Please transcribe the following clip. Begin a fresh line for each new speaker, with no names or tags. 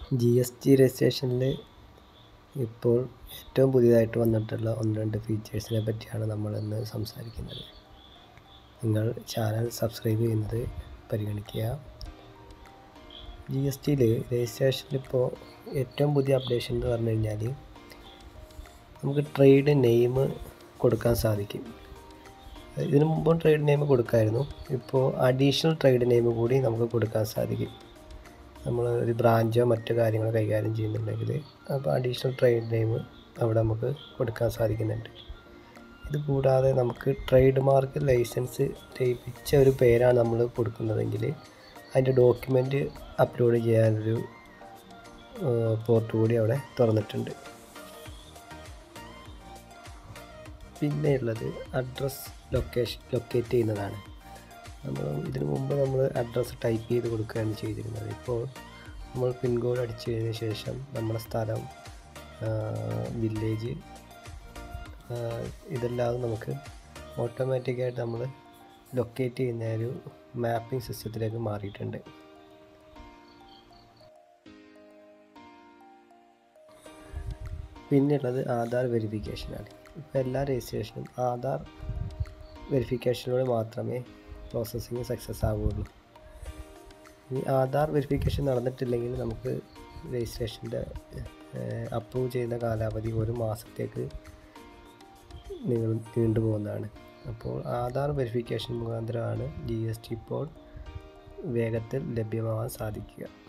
G S T രജിസ്ട്രേഷനിൽ ഇപ്പോൾ ഏറ്റവും പുതിയതായിട്ട് വന്നിട്ടുള്ള ഒന്ന് രണ്ട് ഫീച്ചേഴ്സിനെ പറ്റിയാണ് നമ്മൾ ഇന്ന് സംസാരിക്കുന്നത് നിങ്ങൾ ചാനൽ സബ്സ്ക്രൈബ് ചെയ്യുന്നത് പരിഗണിക്കുക ജി എസ് ടിയിൽ രജിസ്ട്രേഷനിൽ ഇപ്പോൾ ഏറ്റവും പുതിയ അപ്ഡേഷൻ എന്ന് പറഞ്ഞു കഴിഞ്ഞാൽ നമുക്ക് ട്രേഡ് നെയിം കൊടുക്കാൻ സാധിക്കും ഇതിനു മുമ്പും ട്രേഡ് നെയിം കൊടുക്കായിരുന്നു ഇപ്പോൾ അഡീഷണൽ ട്രേഡ് നെയിം കൂടി നമുക്ക് കൊടുക്കാൻ സാധിക്കും നമ്മൾ ഒരു ബ്രാഞ്ചോ മറ്റു കാര്യങ്ങളോ കൈകാര്യം ചെയ്യുന്നുണ്ടെങ്കിൽ അപ്പോൾ അഡീഷണൽ ട്രേഡ് നെയിം അവിടെ നമുക്ക് കൊടുക്കാൻ സാധിക്കുന്നുണ്ട് ഇത് കൂടാതെ നമുക്ക് ട്രേഡ് മാർക്ക് ലൈസൻസ് ലഭിച്ച ഒരു പേരാണ് നമ്മൾ കൊടുക്കുന്നതെങ്കിൽ അതിൻ്റെ ഡോക്യുമെൻ്റ് അപ്ലോഡ് ചെയ്യാനൊരു പോർട്ട് കൂടി അവിടെ തുറന്നിട്ടുണ്ട് പിന്നെയുള്ളത് അഡ്രസ് ലൊക്കേഷൻ ലൊക്കേറ്റ് ചെയ്യുന്നതാണ് നമ്മൾ ഇതിനു മുമ്പ് നമ്മൾ അഡ്രസ്സ് ടൈപ്പ് ചെയ്ത് കൊടുക്കുകയാണ് ചെയ്തിരുന്നത് ഇപ്പോൾ നമ്മൾ പിൻകോഡ് അടിച്ചു കഴിഞ്ഞ ശേഷം നമ്മുടെ സ്ഥലം വില്ലേജ് ഇതെല്ലാം നമുക്ക് ഓട്ടോമാറ്റിക്കായിട്ട് നമ്മൾ ലൊക്കേറ്റ് ചെയ്യുന്ന ഒരു മാപ്പിംഗ് സിസ്റ്റത്തിലേക്ക് മാറിയിട്ടുണ്ട് പിന്നെയുള്ളത് ആധാർ വെരിഫിക്കേഷനാണ് ഇപ്പോൾ എല്ലാ രജിസ്ട്രേഷനും ആധാർ വെരിഫിക്കേഷനിലൂടെ മാത്രമേ പ്രോസസ്സിങ് സക്സസ് ആവുകയുള്ളൂ ഈ ആധാർ വെരിഫിക്കേഷൻ നടന്നിട്ടില്ലെങ്കിൽ നമുക്ക് രജിസ്ട്രേഷൻ്റെ അപ്രൂവ് ചെയ്യുന്ന കാലാവധി ഒരു മാസത്തേക്ക് നിങ്ങൾ നീണ്ടു പോകുന്നതാണ് അപ്പോൾ ആധാർ വെരിഫിക്കേഷൻ മുഖാന്തരമാണ് ജി എസ് ടി ഇപ്പോൾ വേഗത്തിൽ ലഭ്യമാവാൻ സാധിക്കുക